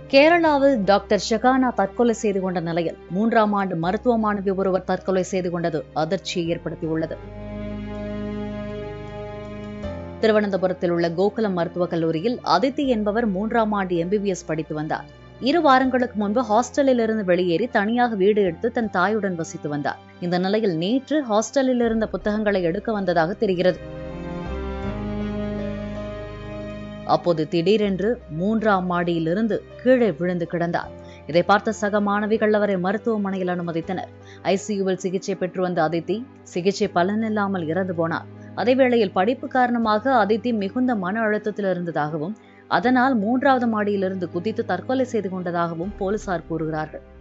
கேரளாவில் டாக்டர் ஷகானா தற்கொலை செய்து கொண்ட நிலையில் மூன்றாம் ஆண்டு மருத்துவ மாணவி ஒருவர் தற்கொலை செய்து கொண்டது அதிர்ச்சியை ஏற்படுத்தியுள்ளது திருவனந்தபுரத்தில் உள்ள கோகுலம் மருத்துவக் கல்லூரியில் அதித்தி என்பவர் மூன்றாம் ஆண்டு எம்பிபிஎஸ் படித்து வந்தார் இரு வாரங்களுக்கு முன்பு ஹாஸ்டலில் இருந்து வெளியேறி தனியாக வீடு எடுத்து தன் தாயுடன் வசித்து வந்தார் இந்த நிலையில் நேற்று ஹாஸ்டலில் இருந்த புத்தகங்களை எடுக்க வந்ததாக தெரிகிறது அப்போது திடீரென்று மூன்றாம் மாடியிலிருந்து கீழே விழுந்து கிடந்தார் இதை பார்த்த சக மாணவிகள் அவரை மருத்துவமனையில் அனுமதித்தனர் ஐசியூவில் சிகிச்சை பெற்று வந்த அதித்தி சிகிச்சை பலனில்லாமல் இறந்து போனார் அதேவேளையில் படிப்பு காரணமாக அதித்தி மிகுந்த மன அழுத்தத்தில் இருந்ததாகவும் அதனால் மூன்றாவது மாடியிலிருந்து குதித்து தற்கொலை செய்து கொண்டதாகவும் போலீசார் கூறுகிறார்கள்